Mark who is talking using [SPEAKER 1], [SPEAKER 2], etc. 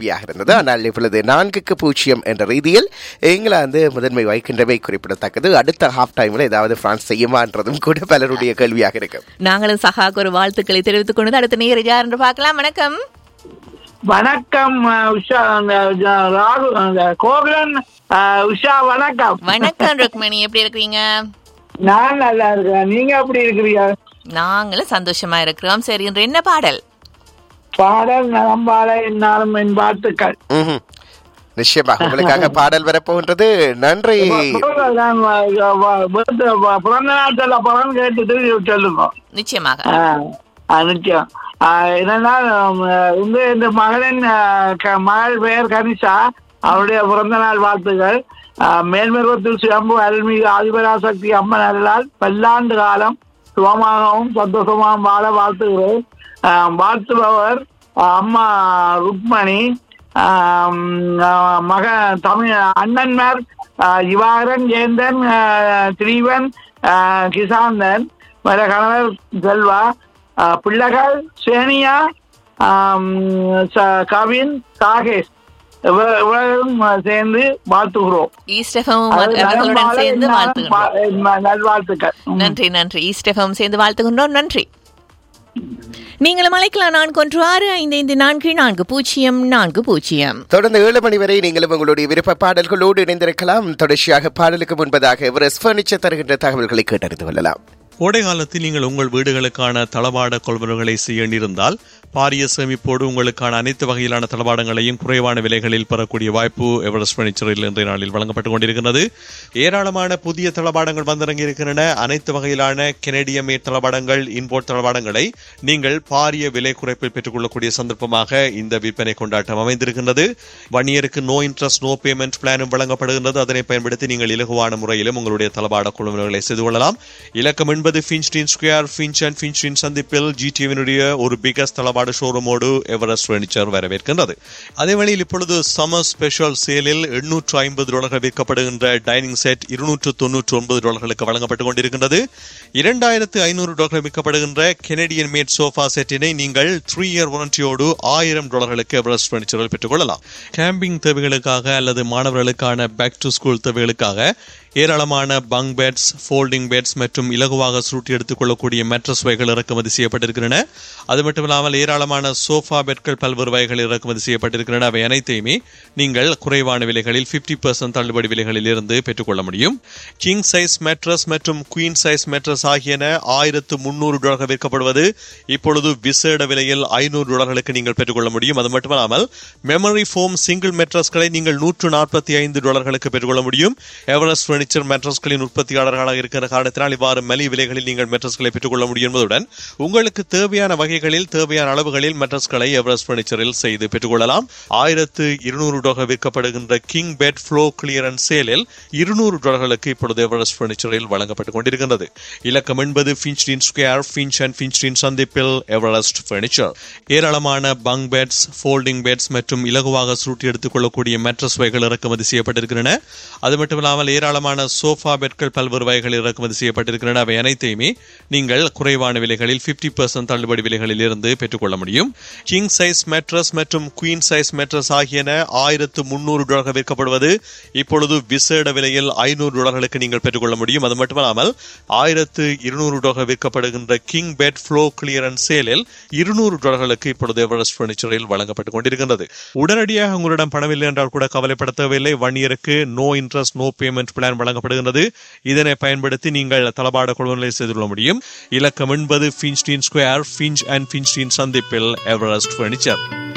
[SPEAKER 1] கேள்வியாக இருந்தது ஆனால் இப்பொழுது நான்குக்கு பூஜ்ஜியம் என்ற ரீதியில் இங்கிலாந்து முதன்மை வைக்கின்றமை குறிப்பிடத்தக்கது அடுத்த ஹாஃப் டைம்ல ஏதாவது பிரான்ஸ் செய்யுமான்றதும் கூட பலருடைய கேள்வியாக இருக்கும்
[SPEAKER 2] நாங்களும் சகாக்கு ஒரு வாழ்த்துக்களை தெரிவித்துக் கொண்டு அடுத்த நேர யார் என்று பார்க்கலாம் வணக்கம்
[SPEAKER 3] வணக்கம் அஹ், உஷா அந்த ஜ- ராகு அந்த கோகுலன் அஹ், உஷா வணக்கம்
[SPEAKER 2] வணக்கம் ருக்மணி எப்படி இருக்கிறீங்க
[SPEAKER 3] நான் நல்லா இருக்கேன் நீங்க எப்படி இருக்கிறீங்க
[SPEAKER 2] நாங்களும் சந்தோஷமா இருக்கிறோம் சரி இன்று என்ன பாடல்
[SPEAKER 3] பாடல் நலம்பால என்னாலும் என் வாழ்த்துக்கள்
[SPEAKER 1] ம்ஹும். நிச்சயமாக உங்களுக்காக பாடல் வரப்போகின்றது நன்றி
[SPEAKER 3] நான் வ- வ- birthday- வ- பிறந்த நாள் சொல்ல பலன் கேட்டு திரும்பி சொல்லுங்க
[SPEAKER 2] நிச்சயமாக
[SPEAKER 3] ஆஹ், ஆஹ், நிச்சயம் ஆஹ், என்னன்னா உம், இந்த இந்த மகளின் ஆஹ், க- மகள் பெயர் கனிஷா அவருடைய பிறந்த நாள் வாழ்த்துக்கள் ஆஹ், மேல்மருவத்தில் சுயம்பு அருள்மிகு ஆதிபராசக்தி அம்மன் அருளால் பல்லாண்டு காலம் சுகமாகவும் சந்தோஷமாகவும் வாழ வாழ்த்துகிறேன் ஆஹ், வாழ்த்துபவர் ஆஹ், அம்மா ருக்மணி ஆஹ், ஆஹ், மக தமிழ் அண்ணன்மார் ஆஹ், யுவாகரன் ஜெயந்தன் ஆஹ், திரீவன் ஆஹ், கிசாந்தன் மர கணவர் செல்வா ஆஹ், பிள்ளைகள் சேனியா ஆம், ச- கவின் சாகேஷ் இவ- இவர்களும் சேர்ந்து வாழ்த்துகிறோம்
[SPEAKER 2] ஈஸ்டகம்
[SPEAKER 3] அது
[SPEAKER 2] அவர்களுடன்
[SPEAKER 3] நலம்பால
[SPEAKER 2] சேர்ந்து
[SPEAKER 3] என்னாலும்
[SPEAKER 2] வாழ்த்துகின்றோம்
[SPEAKER 3] வா- நல்வாழ்த்துக்கள் ம்.
[SPEAKER 2] நன்றி நன்றி ஈஸ்டகம் சேர்ந்து வாழ்த்துகின்றோம் நன்றி நீங்களும் அழைக்கலாம் நான்கு ஒன்று ஆறு ஐந்து ஐந்து நான்கு நான்கு பூஜ்ஜியம் நான்கு பூஜ்ஜியம்
[SPEAKER 1] தொடர்ந்து ஏழு மணி வரை நீங்களும் உங்களுடைய விருப்ப பாடல்களோடு இணைந்திருக்கலாம் தொடர்ச்சியாக பாடலுக்கு முன்பதாக எவரெஸ்ட் பர்னிச்சர் தருகின்ற தகவல்களை கேட்டறிந்து கொள்ளலாம்
[SPEAKER 4] கோடை காலத்தில் நீங்கள் உங்கள் வீடுகளுக்கான தளவாட கொள்வனவுகளை செய்ய நேர்ந்தால் பாரிய சேமிப்போடு உங்களுக்கான அனைத்து வகையிலான தளவாடங்களையும் குறைவான விலைகளில் பெறக்கூடிய வாய்ப்பு எவரெஸ்ட் பர்னிச்சரில் இன்றைய நாளில் வழங்கப்பட்டுக் கொண்டிருக்கிறது ஏராளமான புதிய தளவாடங்கள் வந்திறங்கி இருக்கின்றன அனைத்து வகையிலான கெனடிய மேட் தளவாடங்கள் இன்போர்ட் தளவாடங்களை நீங்கள் பாரிய விலை குறைப்பில் பெற்றுக்கொள்ளக்கூடிய சந்தர்ப்பமாக இந்த விற்பனை கொண்டாட்டம் அமைந்திருக்கின்றது வன்னியருக்கு நோ இன்ட்ரெஸ்ட் நோ பேமெண்ட் பிளானும் வழங்கப்படுகின்றது அதனை பயன்படுத்தி நீங்கள் இலகுவான முறையிலும் உங்களுடைய தளவாட கொள்வனவுகளை செய்து கொள்ளலாம் இலக்கம் என்பது Finchdene Square Finch and Finchdene சந்திப்பில் ஜிடிவினுடைய ஒரு பிகஸ்ட் தளவாட ஷோரூமோடு எவரெஸ்ட் ஃபர்னிச்சர் வரவேற்கின்றது அதே வேளையில் இப்பொழுது சம்மர் ஸ்பெஷல் சேலில் எண்ணூற்று ஐம்பது டாலர்கள் விற்கப்படுகின்ற டைனிங் செட் இருநூற்று தொன்னூற்று ஒன்பது டாலர்களுக்கு வழங்கப்பட்டுக் கொண்டிருக்கின்றது இரண்டாயிரத்து ஐநூறு டாலர்கள் விற்கப்படுகின்ற கெனடியன் மேட் சோஃபா செட்டினை நீங்கள் த்ரீ இயர் வாரண்டியோடு ஆயிரம் டாலர்களுக்கு எவரெஸ்ட் ஃபர்னிச்சரில் பெற்றுக்கொள்ளலாம் கேம்பிங் தேவைகளுக்காக அல்லது மாணவர்களுக்கான பேக் டு ஸ்கூல் தேவைகளுக்காக ஏராளமான பங்க் பெட்ஸ் ஃபோல்டிங் பெட்ஸ் மற்றும் இலகுவாக சுருட்டி எடுத்துக் கொள்ளக்கூடிய மெட்ரஸ் வகைகள் இறக்குமதி செய்யப்பட்டிருக்கின்றன அது மட்டும் இல்லாமல் ஏராளமான சோஃபா பெட்கள் பல்வேறு வகைகள் இறக்குமதி செய்யப்பட்டிருக்கின்றன அவை அனைத்தையுமே நீங்கள் குறைவான விலைகளில் 50% பர்சன்ட் தள்ளுபடி விலைகளில் இருந்து பெற்றுக்கொள்ள முடியும் கிங் சைஸ் மெட்ரஸ் மற்றும் குயின் சைஸ் மெட்ரஸ் ஆகியன ஆயிரத்து முன்னூறு டாலர்கள் விற்கப்படுவது இப்பொழுது விசேட விலையில் ஐநூறு டாலர்களுக்கு நீங்கள் பெற்றுக்கொள்ள முடியும் அது மட்டுமல்லாமல் மெமரி ஃபோம் சிங்கிள் மெட்ரஸ்களை நீங்கள் நூற்று நாற்பத்தி ஐந்து டாலர்களுக்கு பெற்றுக்கொள்ள முடியும் எவரெஸ்ட் ஃபர்னிச்சர் மெட்ரஸ்களின் உற்பத்தியாளர்களாக இருக்கிற காரணத்தினால் இவ்வாறு மலி விலைகளில் நீங்கள் மெட்ரஸ்களை பெற்றுக்கொள்ள முடியும் என்பதுடன் உங்களுக்கு தேவையான வகைகளில் தேவையான அளவுகளில் மெட்ரஸ்களை எவரெஸ்ட் ஃபர்னிச்சரில் செய்து பெற்றுக்கொள்ளலாம் ஆயிரத்து இருநூறு டாலர் விற்கப்படுகின்ற கிங் பெட் ஃப்ளோ கிளியரன்ஸ் சேலில் இருநூறு டாலர்களுக்கு இப்பொழுது எவரெஸ்ட் ஃபர்னிச்சரில் வழங்கப்பட்டுக் கொண்டிருக்கின்றது இலக்கம் என்பது Finchdene Square Finch and Finchdene சந்திப்பில் எவரெஸ்ட் ஃபர்னிச்சர் ஏராளமான பங்க் பெட்ஸ் ஃபோல்டிங் பெட்ஸ் மற்றும் இலகுவாக சுருட்டி எடுத்துக் கொள்ளக்கூடிய மெட்ரஸ் வகைகள் இறக்குமதி செய்யப்பட்டிருக்கின்றன அது மட்டுமில்லாமல் ஏராளமான சோஃபா பெட்கள் பல்வேறு வகைகள் இறக்குமதி செய்யப்பட்டிருக்கின்றன அவை அனைத்தையுமே நீங்கள் குறைவான விலைகளில் 50% பர்சன்ட் தள்ளுபடி விலைகளில் இருந்து பெற்றுக்கொள்ள முடியும் கிங் சைஸ் மெட்ரஸ் மற்றும் குயின் சைஸ் மெட்ரஸ் ஆகியன ஆயிரத்து முன்னூறு டாலர்கள் விற்கப்படுவது இப்பொழுது விசேட விலையில் ஐநூறு டாலர்களுக்கு நீங்கள் பெற்றுக்கொள்ள முடியும் அது மட்டுமல்லாமல் ஆயிரத்து இருநூறு டாலர்கள் விற்கப்படுகின்ற கிங் பெட் ஃப்ளோ கிளியரன்ஸ் சேலில் இருநூறு டாலர்களுக்கு இப்பொழுது எவரெஸ்ட் ஃபர்னிச்சரில் வழங்கப்பட்டுக் கொண்டிருக்கின்றது உடனடியாக உங்களிடம் பணமில்லை என்றால் கூட கவலைப்பட தேவையில்லை ஒன் இயருக்கு no interest no payment plan வழங்கப்படுகின்றது இதனை பயன்படுத்தி நீங்கள் தளபாட கொள்வனை செய்து கொள்ள முடியும் இலக்கம் என்பது Finchdene Square Finch and Finchdene சந்திப்பில் எவரெஸ்ட் ஃபர்னிச்சர்